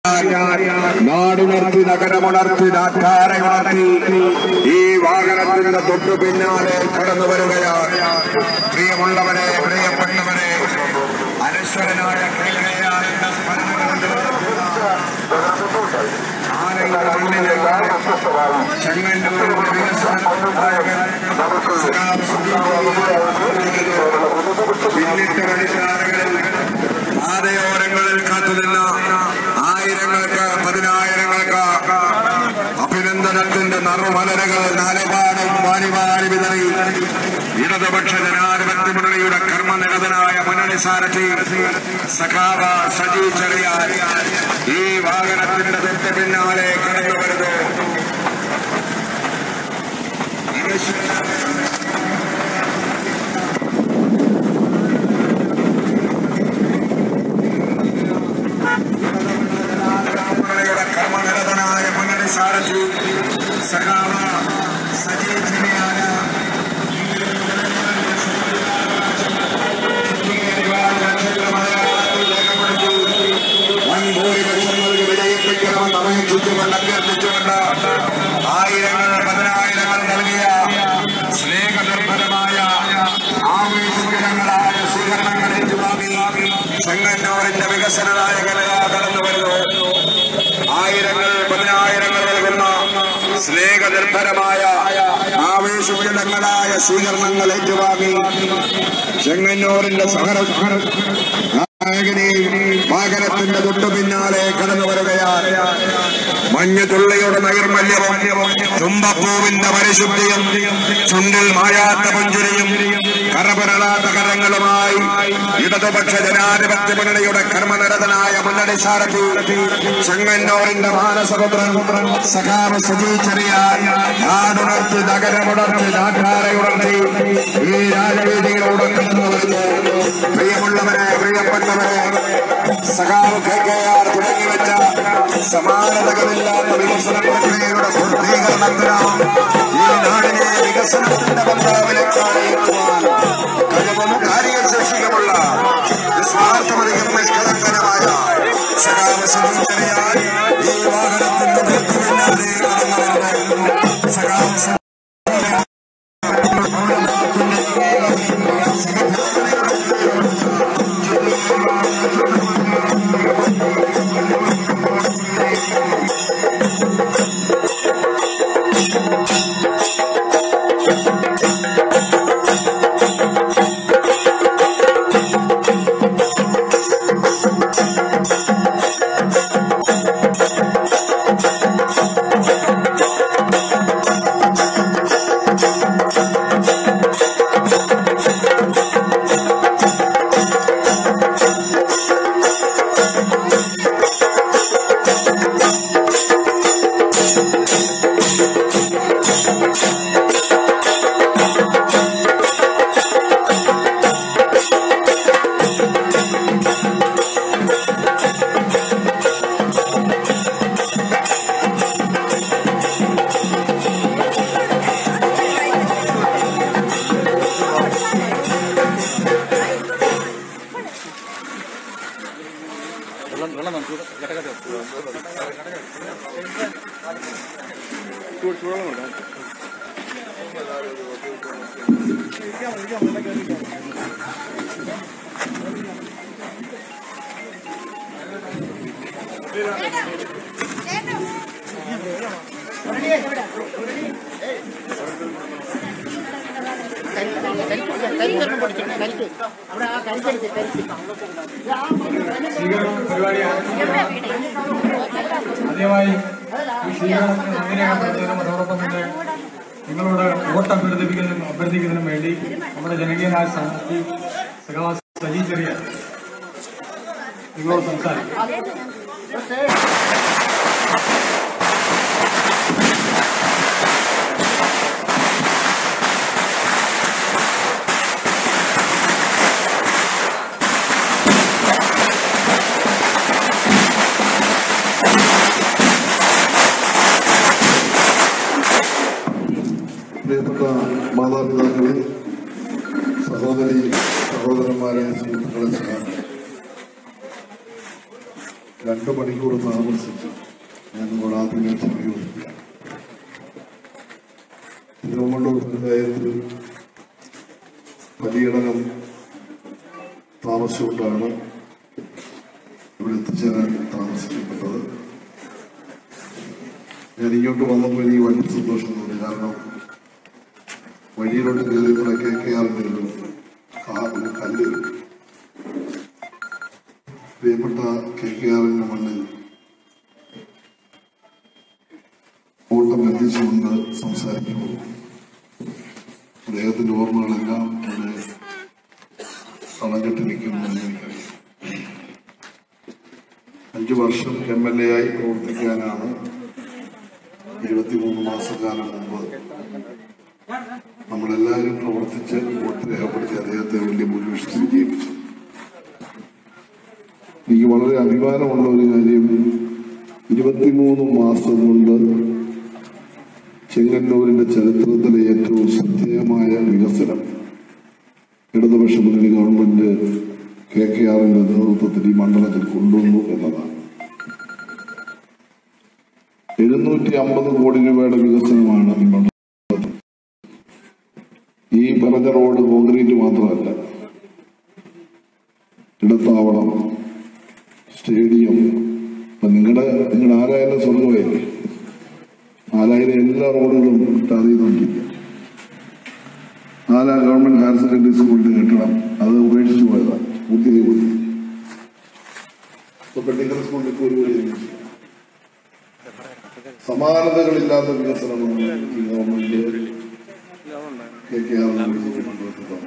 നാടുണർത്തി നഗരമുണർത്തി നാട്ടാരയുണർത്തി ഈ വാഹനത്തിന്റെ തൊട്ടു പിന്നാലെ കടന്നു വരികയാണ് പ്രിയമുള്ളവരെ പ്രിയപ്പെട്ടവരെ അനശ്വരനായ കേരളയായ ആലയുടെ മണ്ണിലേക്ക് ചെങ്ങന്നൂരിന്റെ വികസന പിന്നിട്ട് കളിക്കാറുകളിൽ പാതയോരങ്ങളിൽ കാത്തുനിന്ന ആയിരങ്ങൾക്ക് പതിനായിരങ്ങൾക്ക് അഭിനന്ദനത്തിന്റെ നറുമലരുകൾ നാലുപാടും വാരി വാരി വിതറി ഇടതുപക്ഷ ജനാധിപത്യ മുന്നണിയുടെ കർമ്മനിരതനായ മുന്നണി സാരഥി സഖാവ സജി ചെറിയാൻ ഈ വാഹനത്തിന്റെ തൊട്ട് പിന്നാലെ കടന്നു വരുന്നു മുന്നണിയുടെ കർമ്മനിരതനായ മുന്നണി സാരഥി സഖാവ സജി ചെറിയാൻ വൻഭൂരിപക്ഷങ്ങൾക്ക് വിജയിപ്പിക്കണമെന്ന് അപേക്ഷിച്ചുകൊണ്ട് അഭ്യർത്ഥിച്ചുകൊണ്ട് ആയിരങ്ങൾ പതിനായിരങ്ങൾ നൽകിയ സ്നേഹനിർഭരമായ ആവേശകരങ്ങളായ സ്വീകരണങ്ങൾ ഏറ്റുവാങ്ങി ചെങ്ങന്നൂരിന്റെ വികസന നായകനായ കടന്നു വരുന്നു ആയിരങ്ങൾ പതിനായിരങ്ങൾ നൽകുന്ന സ്നേഹനിർഭരമായ ആവേശോചിതങ്ങളായ സ്വീകരണങ്ങൾ ഏറ്റുവാങ്ങി ചെങ്ങന്നൂരിന്റെ സഹന നായകനെയും വാഹനത്തിന്റെ തൊട്ടു പിന്നാലെ കടന്നു വരികയാണ് മഞ്ഞുതുള്ളിയുടെ നൈർമല്യവും തുമ്പപ്പൂവിന്റെ പരിശുദ്ധിയും ചുണ്ടിൽ മായാത്ത പുഞ്ചിരിയും കറപുരളാത്ത കരങ്ങളുമായി ഇടതുപക്ഷ ജനാധിപത്യ മുന്നണിയുടെ കർമ്മനിരതനായ മുന്നണി സാരഥി ചെങ്ങന്നൂരിന്റെ മാനസപുത്രൻ സഖാവ് സജി ചെറിയാൻ നാടുണർത്തി നഗരമുണർത്തി നാട്ടാരയുണർത്തി ഈ രാജവീതിയിലൂടെ കടന്നു വരുന്നു പ്രിയമുള്ളവരെ പ്രിയപ്പെട്ടവരെ സഖാവ് കെ കെ ആർ തുടങ്ങി വെച്ച സമാനതകളില്ലാത്ത വികസന പ്രക്രിയയുടെ പൂർത്തീകരണത്തിനാവും ഈ നാടിനെ വികസനത്തിന്റെ ബന്ധാവിലേക്ക് നയിക്കുവാൻ കഴിവും കാര്യശേഷിയുമുള്ള നിസ്വാർത്ഥമധികം നിഷ്കളങ്കരമായ സഖാവ് സുഖീകരിയാൽ ഈ വാഹനത്തിന്റെ തൊട്ടു പിന്നാലെ കടന്നു വരുന്നു സഖാവ് സ- കരിക്കണം പഠിക്കണം കരിക്ക് അവിടെ ആ കരിക്കരുത് കരിക്ക് സ്വീകരണം പരിപാടി ആദ്യമായി ഈ സ്വീകരണത്തിന് നന്ദി രേഖപ്പെടുത്തുന്നതിനും അതോടൊപ്പം തന്നെ നിങ്ങളോട് വോട്ട് അഭ്യർത്ഥിപ്പിക്കുന്നതിനും അഭ്യർത്ഥിക്കുന്നതിനും വേണ്ടി നമ്മുടെ ജനകീയനായ സ്ഥാനാർത്ഥി സഖാവ് സജി ചെറിയ നിങ്ങളോട് സംസാരിക്കും പ്രിയപ്പെട്ട മാതാപിതാക്കളെ സഹോദരി സഹോദരന്മാരെ സുഹൃത്തുക്കളെ സഹായം രണ്ട് മണിക്കൂർ താമസിച്ചു ഞാൻ നിങ്ങളോട് ആദ്യമേ ക്ഷമയോടിക്കാം തിരുവമണ്ടൂർ പഞ്ചായത്തിൽ പര്യടനം താമസിച്ചുകൊണ്ടാണ് ഇവിടെ എത്തിച്ചേരാൻ താമസിക്കപ്പെട്ടത് ഞാൻ ഇങ്ങോട്ട് വന്നപ്പോൾ എനിക്ക് വലിയ സന്തോഷം തോന്നി കാരണം വഴിയിലോട്ട് കയറിക്കൂടെ കെ കെ ആറിൻ്റെ ഒരു കാ- ഒരു കല്ല് പ്രിയപ്പെട്ട കെ കെ ആറിന്റെ മണ്ണിൽ ഓട്ടം എത്തിച്ചുകൊണ്ട് സംസാരിക്കുമ്പോൾ അദ്ദേഹത്തിന്റെ ഓർമ്മകളെല്ലാം ഇവിടെ തളഞ്ഞിട്ട് നിൽക്കുമെന്ന് എനിക്കറിയാം അഞ്ചു വർഷം എം എൽ എ ആയി പ്രവർത്തിക്കാനാണ് ഇരുപത്തിമൂന്ന് മാസക്കാലം മുമ്പ് നമ്മളെല്ലാവരും പ്രവർത്തിച്ച് വോട്ട് രേഖപ്പെടുത്തി അദ്ദേഹത്തെ വലിയ ഭൂരിപക്ഷത്തിൽ വിജയിപ്പിച്ചു എനിക്ക് വളരെ അഭിമാനമുള്ള ഒരു കാര്യം ഇരുപത്തിമൂന്ന് മാസം കൊണ്ട് ചെങ്ങന്നൂരിന്റെ ചരിത്രത്തിലെ ഏറ്റവും ശ്രദ്ധേയമായ വികസനം ഇടതുപക്ഷ മുന്നണി ഗവൺമെന്റ് കെ കെ ആറിന്റെ നേതൃത്വത്തിൽ ഈ മണ്ഡലത്തിൽ കൊണ്ടുവന്നു എന്നതാണ് എഴുന്നൂറ്റി അമ്പത് കോടി രൂപയുടെ വികസനമാണ് ഈ മണ്ഡലത്തിൽ ഈ പറഞ്ഞ റോഡ് കോൺക്രീറ്റ് മാത്രമല്ല ഇടത്താവളം സ്റ്റേഡിയം ഇപ്പൊ നിങ്ങളുടെ നിങ്ങളുടെ ആരായാലും സ്വർഗമായില്ലേ ആലായിരം എല്ലാ റോഡുകളും ടാർ ചെയ്തുകൊണ്ടിരിക്കുക ആല ഗവൺമെന്റ് ഹയർ സെക്കൻഡറി സ്കൂളിന്റെ കെട്ടിടം അത് ഉപേക്ഷിച്ചു പോയതാണ് പൂർത്തിയായി പോയി ഇപ്പൊ പെട്ടിക്കൽ സ്കൂളിൽ ഇപ്പോൾ ഒരു വഴി നിർമ്മിച്ചു. സമാനതകളില്ലാത്ത വികസനമാണ് ഈ ഗവൺമെന്റ് കെ കെ ആർ കൊണ്ടുവന്നത്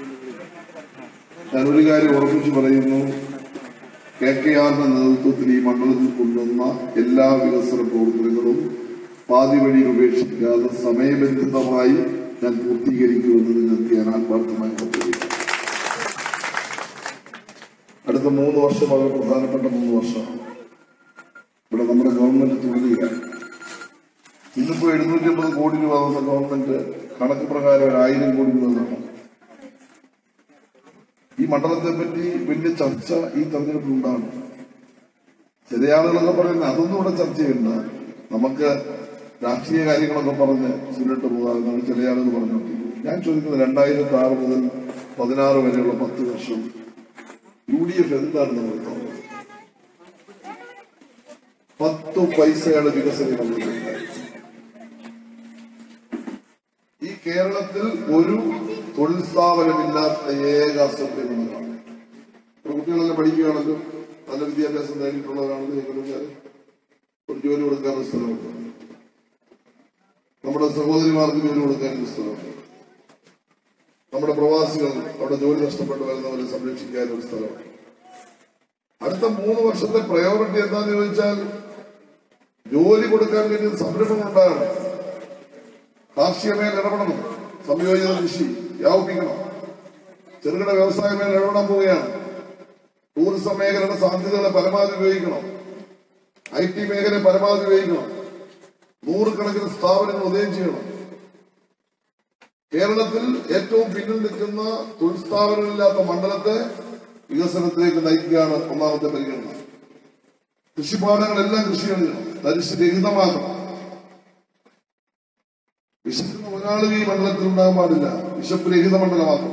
ഞാൻ ഒരു കാര്യം ഉറപ്പിച്ചു പറയുന്നു കെ കെ ആറിന്റെ നേതൃത്വത്തിൽ ഈ മണ്ഡലത്തിൽ കൊണ്ടുവന്ന എല്ലാ വികസന പ്രവർത്തനങ്ങളും പാതി വഴിയിൽ ഉപേക്ഷിക്കാതെ സമയബന്ധിതമായി ഞാൻ പൂർത്തീകരിക്കുമെന്ന് നിങ്ങൾക്ക് ഞാൻ ആത്മാർത്ഥമായി പദ്ധതി അടുത്ത മൂന്ന് വർഷം വളരെ പ്രധാനപ്പെട്ട മൂന്ന് വർഷമാണ് ഇവിടെ നമ്മുടെ ഗവൺമെന്റ് തുടരുകയാണ് ഇന്നിപ്പോ എഴുന്നൂറ്റി അമ്പത് കോടി രൂപ തന്ന ഗവൺമെന്റ് കണക്ക് പ്രകാരം ഒരു ആയിരം കോടി രൂപ തന്നു ഈ മണ്ഡലത്തെ പറ്റി വലിയ ചർച്ച ഈ തെരഞ്ഞെടുപ്പിൽ ഉണ്ടാകും ചില ആളുകളൊക്കെ പറയുന്നത് അതൊന്നും ഇവിടെ ചർച്ച ചെയ്യണ്ട നമുക്ക് രാഷ്ട്രീയ കാര്യങ്ങളൊക്കെ പറഞ്ഞ് സുരട്ട് പോകാമെന്നാണ് ചില ആളുകൾ പറഞ്ഞുകൊണ്ടിരിക്കുന്നത് ഞാൻ ചോദിക്കുന്നത് രണ്ടായിരത്തി ആറ് മുതൽ പതിനാറ് വരെയുള്ള പത്ത് വർഷം യു ഡി എഫ് എന്താണ് നമ്മൾ തോന്നുന്നത് പത്ത് പൈസയുടെ വികസനം നമ്മളിലുണ്ടായി ഈ കേരളത്തിൽ ഒരു തൊഴിൽ സ്ഥാപനമില്ലാത്ത ഏക അസംബ്ലി മണ്ഡലമാണ് ഇപ്പോൾ കുട്ടികളെല്ലാം പഠിക്കുകയാണല്ലോ നല്ല വിദ്യാഭ്യാസം നേടിയിട്ടുള്ളവരാണല്ലോ ചെറുപ്പക്കാർ ഒരു ജോലി കൊടുക്കാൻ ഒരു സ്ഥലമുണ്ട് നമ്മുടെ സഹോദരിമാർക്ക് ജോലി കൊടുക്കാൻ ഒരു സ്ഥലമുണ്ട് നമ്മുടെ പ്രവാസികൾ അവിടെ ജോലി നഷ്ടപ്പെട്ടു വരുന്നവരെ സംരക്ഷിക്കാൻ ഒരു സ്ഥലമുണ്ട് അടുത്ത മൂന്ന് വർഷത്തെ പ്രയോറിറ്റി എന്താന്ന് ചോദിച്ചാൽ ജോലി കൊടുക്കാൻ വേണ്ടി സംരംഭം ഉണ്ടാകണം കാർഷിക മേഖല ഇടപെടണം സംയോജിത കൃഷി വ്യാപിപ്പിക്കണം ചെറുകിട വ്യവസായ മേഖല ഇടപെടാൻ പോവുകയാണ് ടൂറിസം മേഖലയുടെ സാധ്യതകളെ പരമാവധി ഉപയോഗിക്കണം ഐ ടി മേഖലയെ പരമാവധി ഉപയോഗിക്കണം നൂറുകണക്കിന് സ്ഥാപനങ്ങൾ ഉദയം ചെയ്യണം കേരളത്തിൽ ഏറ്റവും പിന്നിൽ നിൽക്കുന്ന തൊഴിൽ സ്ഥാപനങ്ങളില്ലാത്ത മണ്ഡലത്തെ വികസനത്തിലേക്ക് നയിക്കുകയാണ് ഒന്നാമത്തെ പരിഗണന കൃഷിപ്പാടങ്ങളെല്ലാം കൃഷി ചെയ്യണം തരിശ് രഹിതമാക്കണം വിശക്കുന്ന ഒരാളും ഈ മണ്ഡലത്തിൽ ഉണ്ടാകാൻ പാടില്ല വിശപ്പ് രഹിത മണ്ഡലമാക്കണം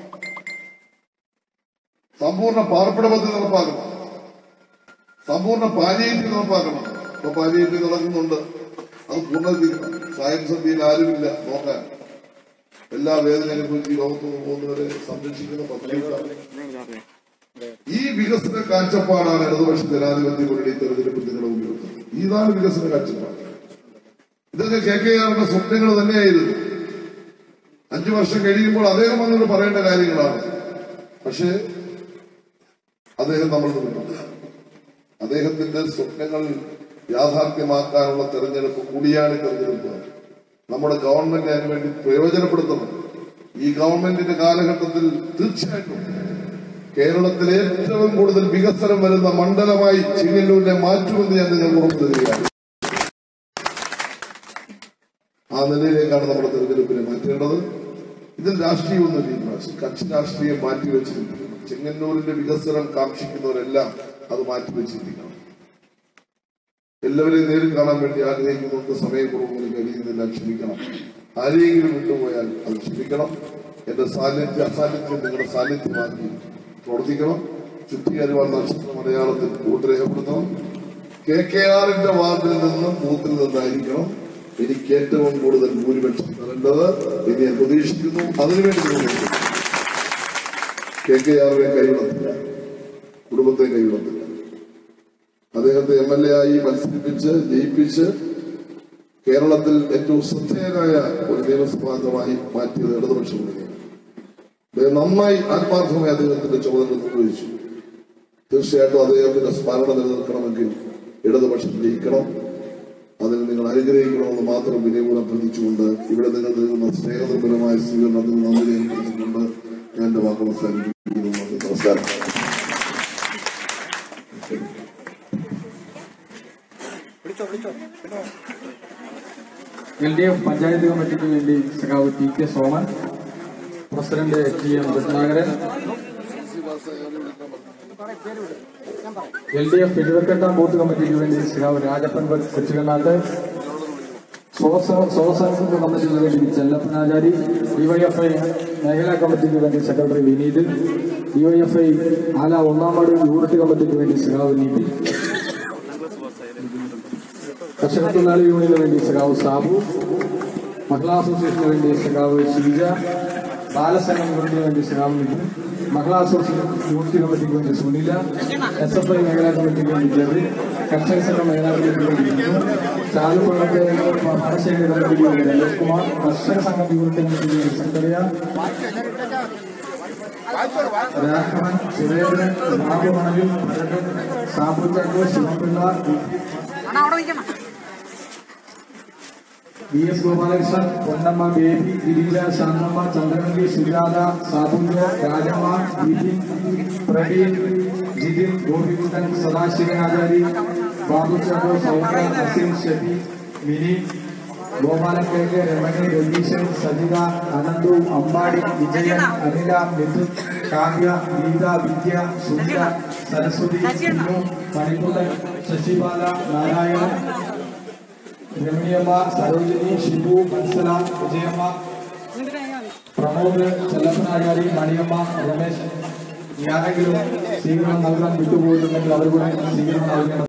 സമ്പൂർണ്ണ പാർപ്പിട പദ്ധതി നടപ്പാക്കണം സമ്പൂർണ്ണ പാലിയേറ്റീവ് നടപ്പാക്കണം ഇപ്പൊ പാലിയേറ്റീവ് നടക്കുന്നുണ്ട് അത് പൂർണ്ണീകരിക്കണം സായം സന്ധ്യയിൽ ആരുമില്ല നോക്കാൻ എല്ലാ വേദന അനുഭവിച്ച് ഈ ലോകത്ത് നിന്ന് പോകുന്നവരെ സംരക്ഷിക്കുന്ന പദ്ധതി ഈ വികസന കാഴ്ചപ്പാടാണ് ഇടതുപക്ഷ ജനാധിപത്യ മുന്നണി തെരഞ്ഞെടുപ്പ് നിങ്ങളുടെ ഉപയോഗിക്കുന്നത് ഇതാണ് വികസന കാഴ്ചപ്പാട് ഇതൊക്കെ കെ കെ ആറിന്റെ സ്വപ്നങ്ങൾ തന്നെയായിരുന്നു അഞ്ചു വർഷം കഴിയുമ്പോൾ അദ്ദേഹം അങ്ങോട്ട് പറയേണ്ട കാര്യങ്ങളാണ് പക്ഷേ അദ്ദേഹം നമ്മൾ നിന്നു അദ്ദേഹത്തിന്റെ സ്വപ്നങ്ങൾ യാഥാർത്ഥ്യമാക്കാനുള്ള തെരഞ്ഞെടുപ്പ് കൂടിയാണ് ഈ തെരഞ്ഞെടുപ്പ് നമ്മുടെ ഗവൺമെന്റ് അതിനു വേണ്ടി പ്രയോജനപ്പെടുത്തണം ഈ ഗവൺമെന്റിന്റെ കാലഘട്ടത്തിൽ തീർച്ചയായിട്ടും കേരളത്തിൽ ഏറ്റവും കൂടുതൽ വികസനം വരുന്ന മണ്ഡലമായി ചെങ്ങന്നൂരിനെ മാറ്റുമെന്ന് ഞാൻ നിങ്ങൾക്ക് ഉറപ്പു തരികയാണ് ആ നിലയിലേക്കാണ് നമ്മുടെ തെരഞ്ഞെടുപ്പിനെ മാറ്റേണ്ടത് ഇതിൽ രാഷ്ട്രീയമൊന്നുമില്ല ഈ പ്രാവശ്യം കക്ഷി രാഷ്ട്രീയം മാറ്റിവെച്ചിരിക്കുന്നു ചെങ്ങന്നൂരിന്റെ വികസനം കാക്ഷിക്കുന്നവരെല്ലാം അത് മാറ്റിവെച്ചിരിക്കണം എല്ലാവരെയും നേരിൽ കാണാൻ വേണ്ടി ആഗ്രഹിക്കുന്നുണ്ട് സമയക്കുറവ് കഴിയുന്നില്ല ക്ഷമിക്കണം ആരെയെങ്കിലും വിട്ടുപോയാൽ അത് ക്ഷമിക്കണം എന്റെ സാന്നിധ്യ അസാന്നിധ്യം നിങ്ങളുടെ സാന്നിധ്യമാക്കി പ്രവർത്തിക്കണം ചുറ്റിയരുവാൻ നക്ഷത്ര മലയാളത്തിൽ വോട്ട് രേഖപ്പെടുത്തണം കെ കെ ആറിന്റെ വാർഡിൽ നിന്നും ബൂത്തിൽ നിന്നായിരിക്കണം എനിക്ക് ഏറ്റവും കൂടുതൽ ഭൂരിപക്ഷം തരേണ്ടത് എന്ന് ഞാൻ പ്രതീക്ഷിക്കുന്നു അതിനുവേണ്ടി നിങ്ങൾ കെ കെ ആറിനെ കൈവിടത്തില്ല കുടുംബത്തെ കൈവിടത്തില്ല അദ്ദേഹത്തെ എം എൽ എ ആയി മത്സരിപ്പിച്ച് ജയിപ്പിച്ച് കേരളത്തിൽ ഏറ്റവും ശ്രദ്ധേയനായ ഒരു നിയമസഭാംഗമായി മാറ്റിയത് ഇടതുപക്ഷ മുന്നണിയാണ് അദ്ദേഹം നന്നായി ആത്മാർത്ഥമായി അദ്ദേഹത്തിന്റെ ചുമതല നിർവഹിച്ചു തീർച്ചയായിട്ടും അദ്ദേഹത്തിന്റെ സ്മരണ നിലനിൽക്കണമെങ്കിൽ ഇടതുപക്ഷം ജയിക്കണം അതിന് നിങ്ങൾ അനുഗ്രഹിക്കണമെന്ന് മാത്രം വിനയപൂർവ്വം അഭ്യർത്ഥിച്ചുകൊണ്ട് ഇവിടെ നിങ്ങൾ നൽകുന്ന സ്നേഹനിർഭരമായ സ്വീകരണത്തിന് നന്ദി രേഖപ്പെടുത്തിക്കൊണ്ട് ഞാൻ എന്റെ വാക്കുകൾ അവസാനിപ്പിക്കുന്നു നന്ദി. നമസ്കാരം എൽ ഡി എഫ് പഞ്ചായത്ത് കമ്മിറ്റിക്ക് വേണ്ടി സഖാവ് T K Soman president T M Ratnakaran L D F ഇരുപത്തെട്ടാം ബൂത്ത് കമ്മിറ്റിക്ക് വേണ്ടി സഖാവ് രാജപ്പൻ കൊച്ചുകണ്ണാട്ട് സ്വസംഘ കമ്മിറ്റിക്ക് വേണ്ടി ചെല്ലപ്പനാചാരി ഡിവൈഎഫ്ഐ മേഖലാ കമ്മിറ്റിക്ക് വേണ്ടി സെക്രട്ടറി വിനീത് ഡിവൈഎഫ്ഐ ആല ഒന്നാം വാർഡ് യൂണിറ്റ് കമ്മിറ്റിക്ക് വേണ്ടി സഖാവ് നീതി കർഷക തൊഴിലാളി യൂണിയന് വേണ്ടി സഖാവ് സാബു മഹിളാ അസോസിയേഷന് വേണ്ടി സഖാവ് ഷീജ ബാലസംഘം യൂണിറ്റിന് വേണ്ടി സഖാവ് നിതിൻ മഹിളാ അസോസിയേഷൻ യൂണിറ്റ് കമ്മിറ്റിക്ക് വേണ്ടി സുനില എസ് എഫ് ഐ മേഖലാ കമ്മിറ്റിക്ക് വേണ്ടി ജെറി കർഷക സംഘം മേഖലാ കമ്മിറ്റിക്ക് വേണ്ടി ബിജു ചാലുപള്ളത്തെ മണശ്ശേരി കമ്മിറ്റിക്ക് വേണ്ടി രമേഷ് കുമാർ കർഷക സംഘം യൂണിറ്റ് കമ്മിറ്റിക്ക് വേണ്ടി സക്കറിയ രാഘവൻ സുരേന്ദ്രൻ ബാബു മണലിൽ Bharathan Sabu Chacko Sivapilla V S Gopalakrishnan Ponnamma Baby Girija Santhamma Chandramathi Sujatha Sabujo Rajamma Vipin Praveen Jithin Gopikuttan Sadasivan Achari Babu Chacko Soumya Naseem Shefi Mini Gopalan K K Ramani Ratheesan Sajitha Ananthu Ambadi Vijayan Anila Mithun Kavya Geetha Vidya Sunitha Saraswathi Chinnu Manikuttan Sasibala Narayanan Ramyamma Sarojini Shibu Matsala Vijayamma Pramod Chellappanachari Maniyamma Ramesh ഈ ആരെങ്കിലും സ്വീകരണം നൽകാൻ വിട്ടുപോയിട്ടുണ്ടെങ്കിൽ അവർ കൂടെ സ്വീകരണം നൽകണം